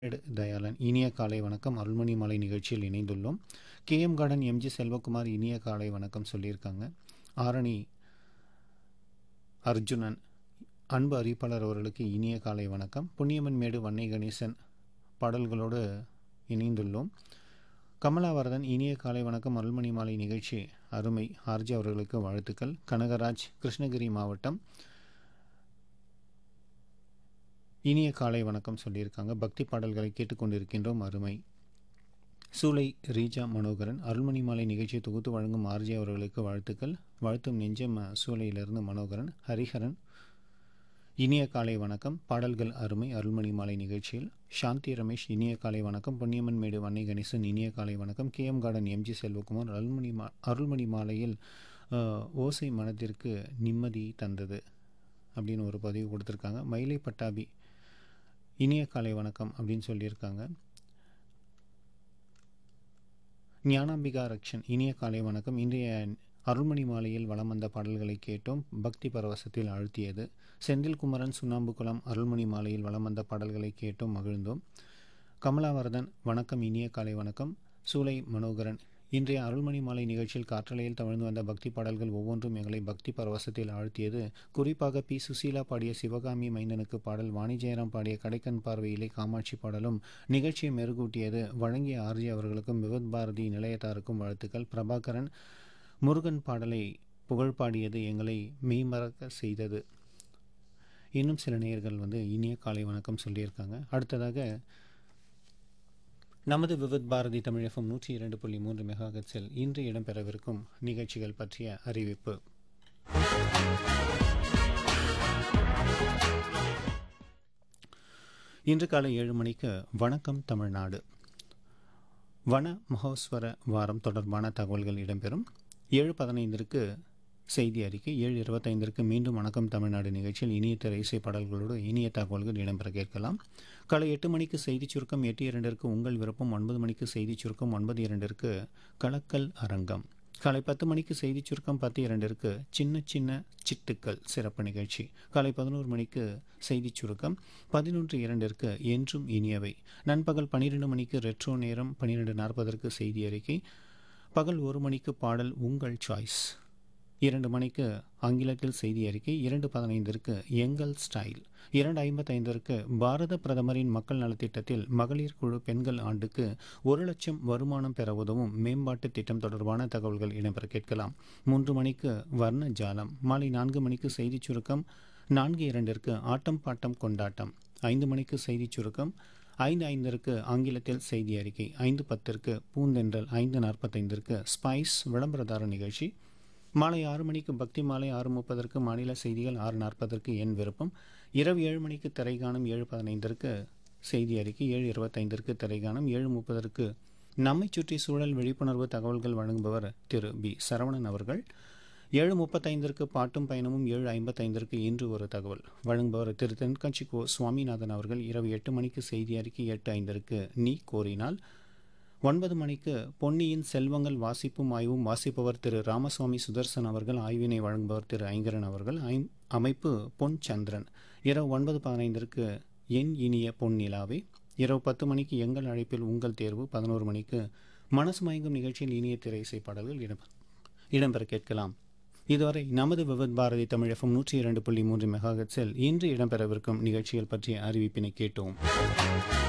எடு தயாளன் இனிய காலை வணக்கம் அருள்மணி மாலை நிகழ்ச்சியில் இணைந்துள்ளோம் கேஎம் கார்டன் எம்ஜி செல்வகுமார் இனிய காலை வணக்கம் சொல்லியிருக்காங்க ஆரணி அர்ஜுனன் அன்பு அறிவிப்பாளர் அவர்களுக்கு இனிய காலை வணக்கம் புண்ணியமன் மேடு வன்னை கணேசன் பாடல்களோடு இணைந்துள்ளோம் கமலாவரதன் இனிய காலை வணக்கம் அருள்மணி மாலை நிகழ்ச்சி அருமை ஆர்ஜி அவர்களுக்கு வாழ்த்துக்கள் கனகராஜ் கிருஷ்ணகிரி மாவட்டம் இனிய காலை வணக்கம் சொல்லியிருக்காங்க பக்தி பாடல்களை கேட்டுக்கொண்டிருக்கின்றோம் அருமை சூளை ரீஜா மனோகரன் அருள்மணி மாலை நிகழ்ச்சியை தொகுத்து வழங்கும் ஆர்ஜி அவர்களுக்கு வாழ்த்துக்கள் வாழ்த்தும் நெஞ்சம் சூளையிலிருந்து மனோகரன் ஹரிஹரன் இனிய காலை வணக்கம் பாடல்கள் அருமை அருள்மணி மாலை நிகழ்ச்சியில் சாந்தி ரமேஷ் இனிய காலை வணக்கம் பொன்னியம்மன் மேடு வன்னை கணேசன் இனிய காலை வணக்கம் K M garden MG Selvakumar Arulmani மா அருள்மணி மாலையில் அஹ், ஓசை மனதிற்கு நிம்மதி தந்தது அப்படின்னு ஒரு பதிவு கொடுத்துருக்காங்க மயிலை பட்டாபி இனிய காலை வணக்கம் அப்படின்னு சொல்லியிருக்காங்க ஞானாம்பிகா ரக்ஷன் இனிய காலை வணக்கம் இன்றைய அருள்மணி மாலையில் வலம் வந்த பாடல்களை கேட்டோம் பக்தி பரவசத்தில் ஆழ்த்தியது செந்தில் குமரன் சுண்ணாம்புக்குளம் அருள்மணி மாலையில் வலம் வந்த பாடல்களை கேட்டோம் மகிழ்ந்தோம் கமலாவரதன் வணக்கம் இனிய காலை வணக்கம் சூலை மனோகரன் இன்றைய அருள்மணி மாலை நிகழ்ச்சியில் காற்றலையில் தவழ்ந்து வந்த பக்தி பாடல்கள் ஒவ்வொன்றும் எங்களை பக்தி பரவசத்தில் ஆழ்த்தியது குறிப்பாக பி சுசீலா பாடிய சிவகாமி மைந்தனுக்கு பாடல் வாணி ஜெயராம் பாடிய கடைக்கண் பார்வையிலே காமாட்சி பாடலும் நிகழ்ச்சியை மெருகூட்டியது வழங்கிய ஆர்ஜி அவர்களுக்கும் விவத் பாரதி நிலையத்தாருக்கும் வாழ்த்துக்கள் பிரபாகரன் முருகன் பாடலை புகழ் பாடியது எங்களை மெய்மறக்க செய்தது இன்னும் சில நேயர்கள் வந்து இனிய காலை வணக்கம் சொல்லியிருக்காங்க அடுத்ததாக நமது விவித் பாரதி தமிழ் எஃப்எம் நூற்றி இரண்டு புள்ளி மூன்று மெகாகட்ஸில் இன்று இடம்பெறவிருக்கும் நிகழ்ச்சிகள் பற்றிய அறிவிப்பு இன்று காலை ஏழு மணிக்கு வணக்கம் தமிழ்நாடு வன மகோஸ்வர வாரம் தொடர்பான தகவல்கள் இடம்பெறும் ஏழு பதினைந்திற்கு செய்தி அறிக்கை ஏழு இருபத்தைந்திற்கு மீண்டும் வணக்கம் தமிழ்நாடு நிகழ்ச்சியில் இனிய திரை இசை பாடல்களோடு இனிய தகவல்கள் இடம்பெற கேட்கலாம் காலை எட்டு மணிக்கு செய்திச் சுருக்கம் எட்டு இரண்டிற்கு உங்கள் விருப்பம் ஒன்பது மணிக்கு செய்திச் சுருக்கம் ஒன்பது இரண்டிற்கு கலக்கல் அரங்கம் காலை பத்து மணிக்கு செய்திச் சுருக்கம் பத்து இரண்டிற்கு சின்ன சின்ன சிட்டுக்கள் சிறப்பு நிகழ்ச்சி காலை பதினோரு மணிக்கு செய்திச் சுருக்கம் பதினொன்று இரண்டிற்கு என்றும் இனியவை நண்பகல் பன்னிரெண்டு மணிக்கு ரெட்ரோ நேரம் பன்னிரெண்டு நாற்பதற்கு செய்தி அறிக்கை பகல் ஒரு மணிக்கு பாடல் உங்கள் சாய்ஸ் இரண்டு மணிக்கு ஆங்கிலத்தில் செய்தி அறிக்கை இரண்டு பதினைந்திற்கு எங்கள் ஸ்டைல் இரண்டு ஐம்பத்தைந்திற்கு பாரத பிரதமரின் மக்கள் நலத்திட்டத்தில் மகளிர் குழு பெண்கள் ஆண்டுக்கு ஒரு லட்சம் வருமானம் பெற உதவும் மேம்பாட்டு திட்டம் தொடர்பான தகவல்கள் இடம்பெற கேட்கலாம் மூன்று மணிக்கு வர்ண ஜாலம் மாலை நான்கு மணிக்கு செய்திச் சுருக்கம் நான்கு இரண்டிற்கு ஆட்டம் பாட்டம் கொண்டாட்டம் ஐந்து மணிக்கு செய்திச் சுருக்கம் ஐந்து ஐந்திற்கு ஆங்கிலத்தில் செய்தி அறிக்கை ஐந்து பத்திற்கு பூந்தென்றல் ஐந்து நாற்பத்தைந்திற்கு ஸ்பைஸ் விளம்பரதார நிகழ்ச்சி மாலை ஆறு மணிக்கு பக்தி மாலை ஆறு முப்பதற்கு மாநில செய்திகள் ஆறு நாற்பதற்கு என் விருப்பம் இரவு ஏழு மணிக்கு திரைகாணும் ஏழு பதினைந்திற்கு செய்தி அறிக்கை ஏழு இருபத்தைந்திற்கு திரைகாணும் ஏழு முப்பதற்கு நம்மை சுற்றி சூழல் விழிப்புணர்வு தகவல்கள் வழங்குபவர் திரு பி சரவணன் அவர்கள் ஏழு முப்பத்தைந்திற்கு பாட்டும் பயணமும் ஏழு ஐம்பத்தைந்திற்கு இன்று ஒரு தகவல் வழங்குபவர் திரு தென்கட்சி கோ சுவாமிநாதன் அவர்கள் இரவு எட்டு மணிக்கு செய்தி அறிக்கை எட்டு ஐந்திற்கு நீ கோரினால் ஒன்பது மணிக்கு பொன்னியின் செல்வங்கள் வாசிப்பும் ஆய்வும் வாசிப்பவர் திரு ராமசுவாமி சுதர்சன் அவர்கள் ஆய்வினை வழங்குபவர் திரு ஐங்கரன் அவர்கள் ஐம் அமைப்பு பொன் சந்திரன் இரவு ஒன்பது பதினைந்திற்கு என் இனிய பொன் நிலாவே இரவு பத்து மணிக்கு எங்கள் அழைப்பில் உங்கள் தேர்வு பதினோரு மணிக்கு மனசு மயங்கும் நிகழ்ச்சியில் இனிய திரை இசை பாடல்கள் இடம் இடம்பெற கேட்கலாம் இதுவரை நமது விவத் பாரதி தமிழ் எஃப்எம் நூற்றி இரண்டு புள்ளி மூன்று மெகாஹெட்ஸில் இன்று இடம்பெறவிருக்கும் நிகழ்ச்சிகள் பற்றிய அறிவிப்பினை கேட்டோம்